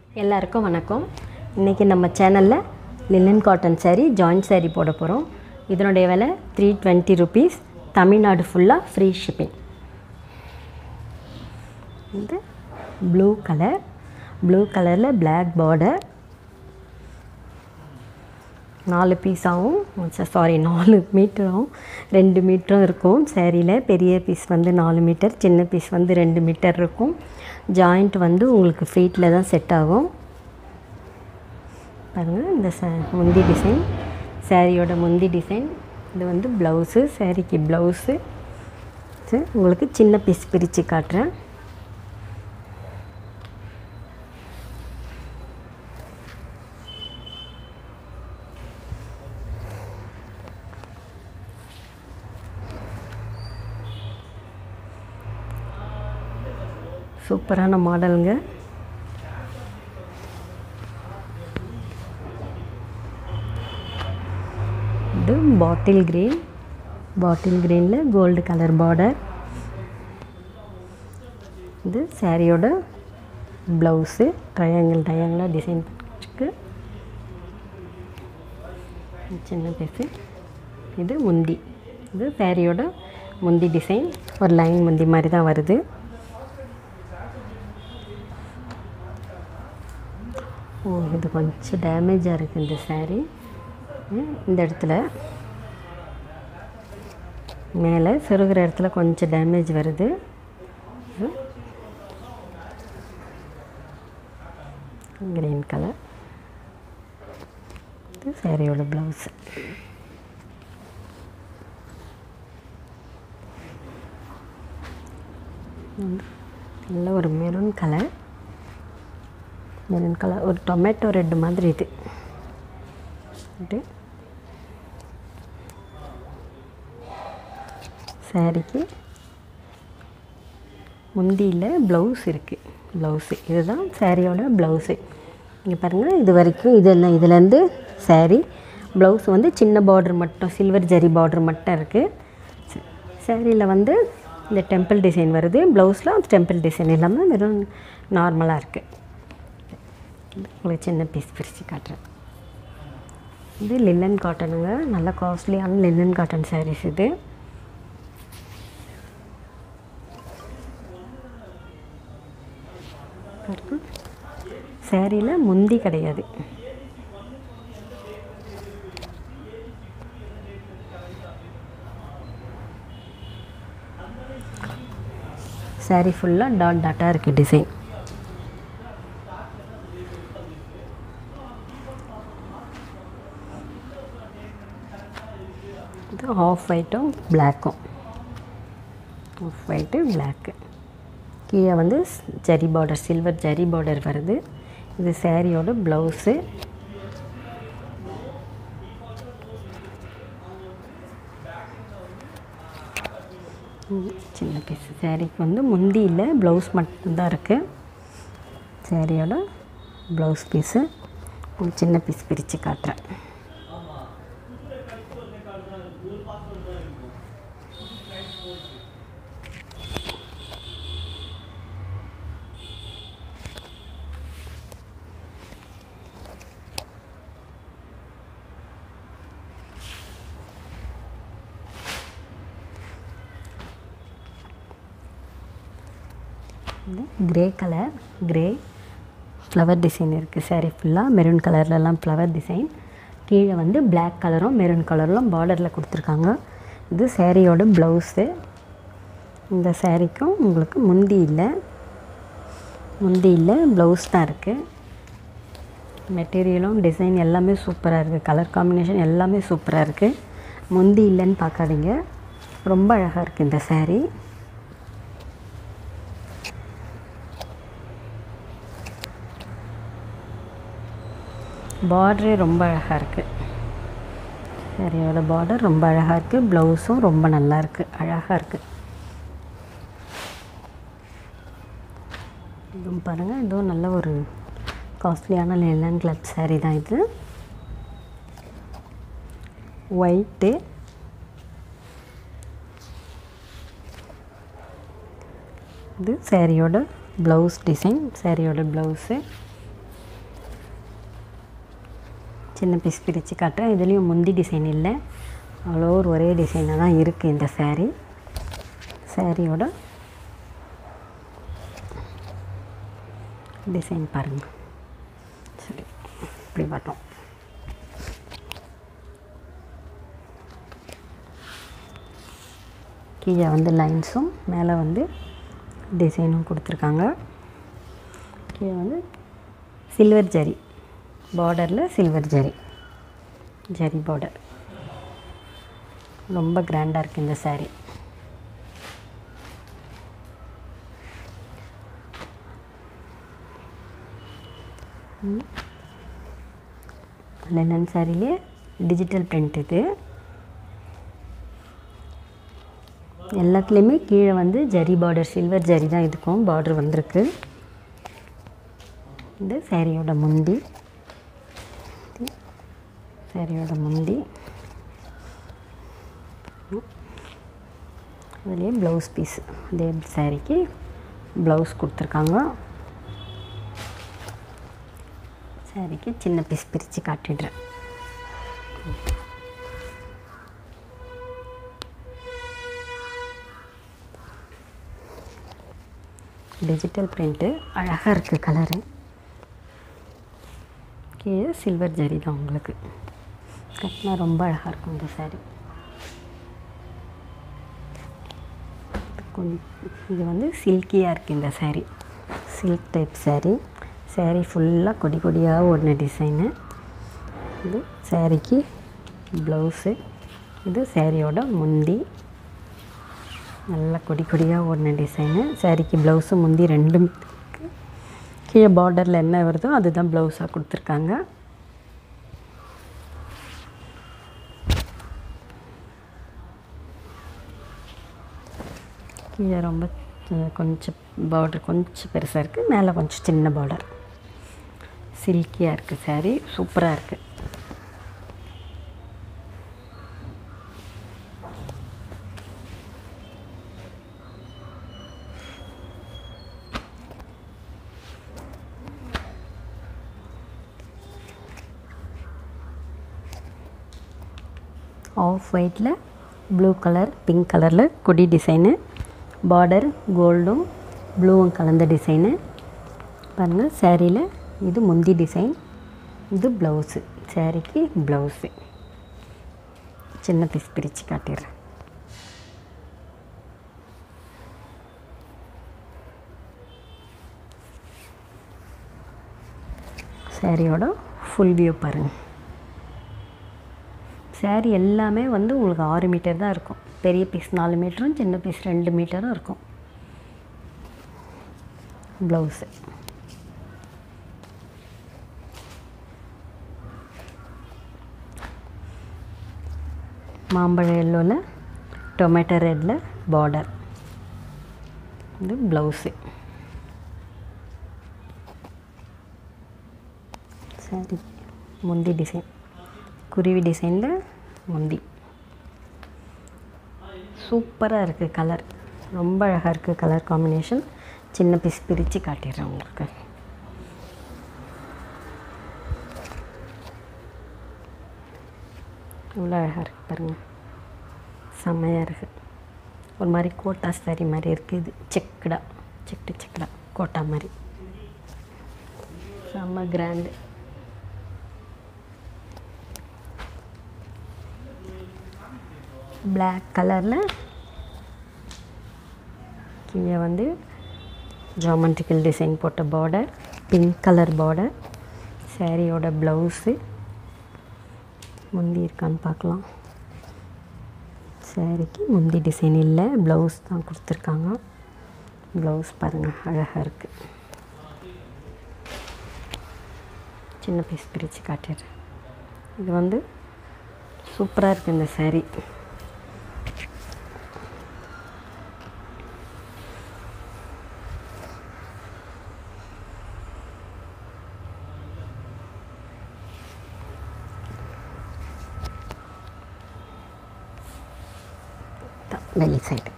எல்லாருக்கும் வணக்கம் இன்றைக்கி நம்ம சேனலில் linen cotton saree joint saree போட போகிறோம் இதனுடைய விலை த்ரீ டுவெண்ட்டி ருபீஸ் தமிழ்நாடு ஃபுல்லாக ஃப்ரீ ஷிப்பிங் இது ப்ளூ கலர் ப்ளூ கலரில் பிளாக் பார்டர் நாலு பீஸாகவும் சாரி நாலு மீட்டரும் ரெண்டு மீட்டரும் இருக்கும் சேரீயில் பெரிய பீஸ் வந்து நாலு மீட்டர் சின்ன பீஸ் வந்து ரெண்டு மீட்டர் இருக்கும் ஜாயிண்ட் வந்து உங்களுக்கு ஃபீட்டில் தான் செட் ஆகும் பாருங்கள் இந்த ச முந்தி டிசைன் சேரீயோட முந்தி டிசைன் இது வந்து ப்ளவுஸு சேரீக்கு ப்ளவுஸு சரி உங்களுக்கு சின்ன பீஸ் பிரித்து காட்டுறேன் சூப்பரான மாடலுங்க இது பாட்டில் கிரீன் பாட்டில் கிரீனில் கோல்டு கலர் பார்டர் இது சாரியோட ப்ளவுஸு ட்ரையாங்கிள் ட்ரையாங்கிளாக டிசைன் பண்ணிருக்கு சின்ன பீஸு இது முந்தி இது சாரியோட முந்தி டிசைன் ஒரு லைன் முந்தி மாதிரி தான் வருது ஓ இது கொஞ்சம் டேமேஜாக இருக்குது இந்த saree ம், இந்த இடத்துல மேலே சொருகிற இடத்துல கொஞ்சம் டேமேஜ் வருது க்ரீன் கலர் இது சாரியோட ப்ளவுஸ் நல்ல ஒரு மெரூன் கலர் மெரூன் கலர் ஒரு டொமேட்டோ ரெட் மாதிரி இது இது சாரிக்கு முந்தியில் ப்ளவுஸ் இருக்குது ப்ளவுஸு இதுதான் சாரியோட ப்ளவுஸு இங்கே பாருங்கள் இது வரைக்கும் இதெல்லாம் இதுலேருந்து saree ப்ளவுஸ் வந்து சின்ன பார்டர் மட்டும் சில்வர் ஜரி பார்டர் மட்டும் இருக்குது சாரியில் வந்து இந்த டெம்பிள் டிசைன் வருது ப்ளவுஸில் டெம்பிள் டிசைன் இல்லாமல் வெறும் நார்மலாக இருக்குது உங்களுக்கு சின்ன பீஸ் பிரித்து காட்டுறேன் இது லில்லன் காட்டனுங்க நல்ல காஸ்ட்லியான லில்லன் காட்டன் sarees இது சேரீயில் முந்தி கிடையாது saree ஃபுல்லாக டாட் டாட்டாக இருக்குது டிசைன் இது ஆஃப் ஒயிட்டும் பிளாக்கும் ஆஃப் ஒயிட்டு பிளாக்கு கீழே வந்து ஸ்- zari border silver zari border வருது இது சாரியோட ப்ளவுஸு சின்ன பீஸ் சாரிக்கு வந்து முந்தி இல்லை ப்ளவுஸ் மட்டும்தான் இருக்குது சாரியோட ப்ளவுஸ் பீஸு ஒரு சின்ன பீஸ் பிரித்து காட்டுறேன் grey colour grey flower design இருக்குது saree ஃபுல்லாக மெரூன் கலர்லலாம் ஃப்ளவர் டிசைன் கீழே வந்து Black கலரும் மெரூன் கலரும் பார்டரில் கொடுத்துருக்காங்க இது சாரியோட ப்ளவுஸு இந்த சாரீக்கும் உங்களுக்கு முந்தி இல்லை முந்தி இல்லை ப்ளவுஸ் தான் இருக்குது மெட்டீரியலும் டிசைன் எல்லாமே சூப்பராக இருக்குது கலர் காம்பினேஷன் எல்லாமே சூப்பராக இருக்குது முந்தி இல்லைன்னு பார்க்காதீங்க ரொம்ப அழகாக இருக்குது இந்த saree பார்டரே ரொம்ப அழகாக இருக்குது சாரியோட பார்டர் ரொம்ப அழகாக இருக்குது ப்ளவுஸும் ரொம்ப நல்லா இருக்குது அழகாக இருக்குது இதுவும் பாருங்கள் இதுவும் நல்ல ஒரு காஸ்ட்லியான லெலன் கிளப் saree தான் இது ஒயிட்டு இது சாரியோட ப்ளவுஸ் டிசைன் சாரியோட ப்ளவுஸு சின்ன பீஸ் பிரித்து காட்டுறேன் இதுலேயும் முந்தி டிசைன் இல்லை அவ்வளோ ஒரு ஒரே டிசைனாக தான் இருக்குது இந்த saree சாரியோட டிசைன் பாருங்கள் சரி இப்படி பார்த்தோம் கீழே வந்து லைன்ஸும் மேலே வந்து டிசைனும் கொடுத்துருக்காங்க கீழே வந்து சில்வர் ஜரி பார்டரில் சில்வர் ஜரி ஜரி பார்டர் ரொம்ப கிராண்டாக இருக்குது இந்த saree லெனன் சாரிலே டிஜிட்டல் பிரிண்ட் இது எல்லாத்துலேயுமே கீழே வந்து ஜரி பார்டர் சில்வர் ஜரி தான் இருக்கும் பார்டர் வந்திருக்கு இந்த சாரியோட முந்தி சாரியோட முந்தி அதுலேயே ப்ளவுஸ் பீஸ் அதே சாரிக்கு ப்ளவுஸ் கொடுத்துருக்காங்க சாரிக்கு சின்ன பீஸ் பிரித்து காட்டிடுறேன் டிஜிட்டல் பிரிண்ட்டு அழகாக இருக்குது கலரு கீழே சில்வர் ஜரி தான் உங்களுக்கு கட்டினா ரொம்ப அழகாக இருக்கும் இந்த saree கொஞ்சம் இது வந்து சில்கியாக இருக்குது இந்த saree silk type saree saree ஃபுல்லாக கொடி கொடியாக ஓடின டிசைனு இது சாரிக்கு ப்ளவுஸு இது சாரியோட முந்தி நல்லா கொடி கொடியாக ஓடின டிசைனு சாரிக்கு ப்ளவுஸு முந்தி ரெண்டும் இருக்கு. கீழே பார்டரில் என்ன வருதோ அதுதான் ப்ளவுஸாக கொடுத்துருக்காங்க கீழே ரொம்ப அஹ், கொஞ்சம் பார்டர் கொஞ்சம் பெருசாக இருக்குது மேலே கொஞ்சம் சின்ன பார்டர் சில்கியாக இருக்குது saree சூப்பராக இருக்குது ஆஃப் ஒயிட்டில் ப்ளூ கலர் பிங்க் கலரில் கொடி டிசைனு பார்டர் கோல்டும் ப்ளூவும் கலந்த டிசைனு பாருங்கள் சேரீயில் இது முந்தி டிசைன் இது ப்ளவுஸு சேரீக்கு ப்ளவுஸு சின்ன பீஸ் பிரித்து காட்டிடுறேன் சேரீயோட ஃபுல் வியூ பாருங்கள் saree எல்லாமே வந்து உங்களுக்கு ஆறு மீட்டர் தான் இருக்கும் பெரிய பீஸ் நாலு மீட்டரும் சின்ன பீஸ் ரெண்டு மீட்டரும் இருக்கும் ப்ளவுஸு மாம்பழ எல்லோவில் டொமேட்டோ ரெட்டில் பார்டர் இது ப்ளவுஸு சரி முந்தி டிசைன் குருவி டிசைனில் முந்தி சூப்பராக இருக்குது கலர் ரொம்ப அழகாக இருக்குது கலர் காம்பினேஷன் சின்ன பீஸ் பிரித்து காட்டிடுறேன் உங்களுக்கு இவ்வளோ அழகாக இருக்குது பாருங்கள் செம்மையாக இருக்குது ஒரு மாதிரி கோட்டா சாரி மாதிரி இருக்குது இது செக்குடா செக்கு செக்குடா கோட்டா மாதிரி செம்ம கிராண்டு பிளாக் கலரில் கீழே வந்து ஜாமெண்ட்ரிக்கல் டிசைன் போட்ட பார்டர் பிங்க் கலர் பார்டர் சாரியோட ப்ளவுஸு முந்தி இருக்கான்னு பார்க்கலாம் சாரிக்கு முந்தி டிசைன் இல்லை ப்ளவுஸ் தான் கொடுத்துருக்காங்க ப்ளவுஸ் பாருங்கள் அழகாக இருக்குது சின்ன பீஸ் பிரித்து காட்டிடுறேன் இது வந்து சூப்பராக இருக்குது இந்த saree தான் வெளி சைடு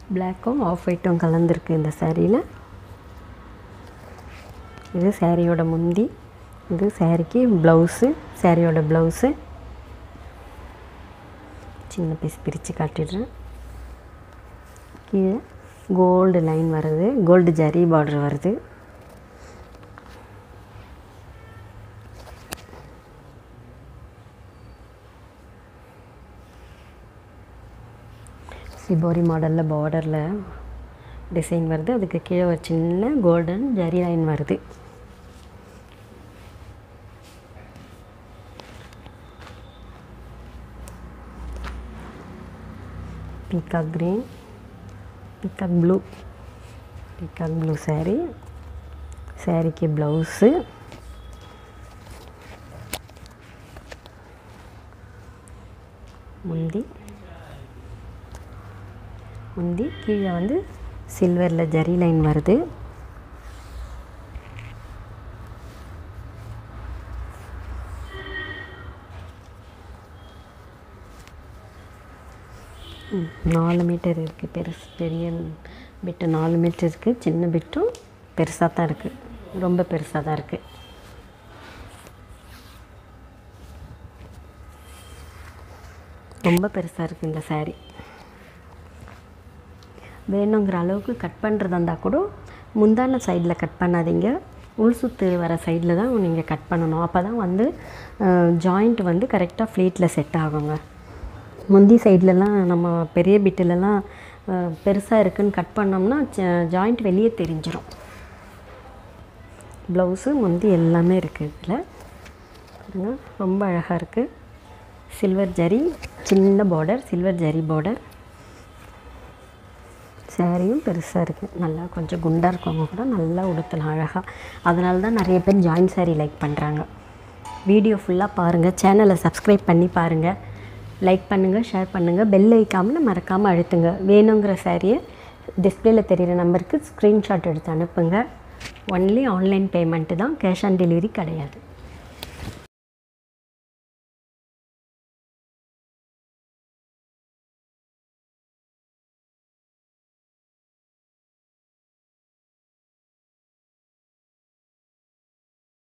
பிளாக்கும் ஆஃப் ஒயிட்டும் கலந்துருக்கு இந்த சாரியில் இது சாரியோட முந்தி இது சாரிக்கு ப்ளவுஸு சாரியோட ப்ளவுஸு சின்ன பீஸ் பிரித்து காட்டிடுறேன் கீழே கோல்டு லைன் வருது கோல்டு ஜரி பார்டர் வருது சிபோரி மாடலில் பார்டரில் டிசைன் வருது அதுக்கு கீழே ஒரு சின்ன கோல்டன் ஜரி லைன் வருது peacock green peacock blue peacock blue saree சாரிக்கு ப்ளவுஸு முந்தி முந்தி கீழே வந்து சில்வரில் ஜரி லைன் வருது ம், நாலு மீட்டர் இருக்குது பெருசு பெரிய பிட்டு நாலு மீட்டர் இருக்குது சின்ன பிட்டும் பெருசாக தான் இருக்குது ரொம்ப பெருசாக தான் இருக்குது ரொம்ப பெருசாக இருக்குது இந்த saree வேணுங்கிற அளவுக்கு கட் பண்ணுறதா இருந்தால் கூட முந்தான சைடில் கட் பண்ணாதீங்க உள் சுத்து வர சைடில் தான் நீங்கள் கட் பண்ணணும் அப்போ தான் வந்து ஜாயிண்ட் வந்து கரெக்டாக ஃப்ளீட்டில் செட் ஆகுங்க முந்தி சைட்லலாம் நம்ம பெரிய பிட்டுலலாம் பெருசாக இருக்குன்னு கட் பண்ணோம்னா ஜாயிண்ட் வெளியே தெரிஞ்சிடும் ப்ளவுஸு முந்தி எல்லாமே இருக்குது இதில் பாருங்க ரொம்ப அழகாக இருக்குது சில்வர் ஜரி சின்ன பார்டர் சில்வர் ஜரி பார்டர் சாரியும் பெருசாக இருக்குது நல்லா கொஞ்சம் குண்டாக இருக்கவங்க கூட நல்லா உடுத்தலாம் அழகாக அதனால தான் நிறைய பேர் ஜாயின் saree லைக் பண்ணுறாங்க வீடியோ ஃபுல்லாக பாருங்கள் சேனலை சப்ஸ்கிரைப் பண்ணி பாருங்கள் லைக் பண்ணுங்கள் ஷேர் பண்ணுங்கள் பெல் ஐக்காமல் மறக்காமல் அழுத்துங்க வேணுங்கிற சாரியை டிஸ்பிளேல தெரிகிற நம்பருக்கு ஸ்க்ரீன்ஷாட் எடுத்து அனுப்புங்க ஒன்லி ஆன்லைன் பேமெண்ட்டு தான் கேஷ் ஆன் டெலிவரி கிடையாது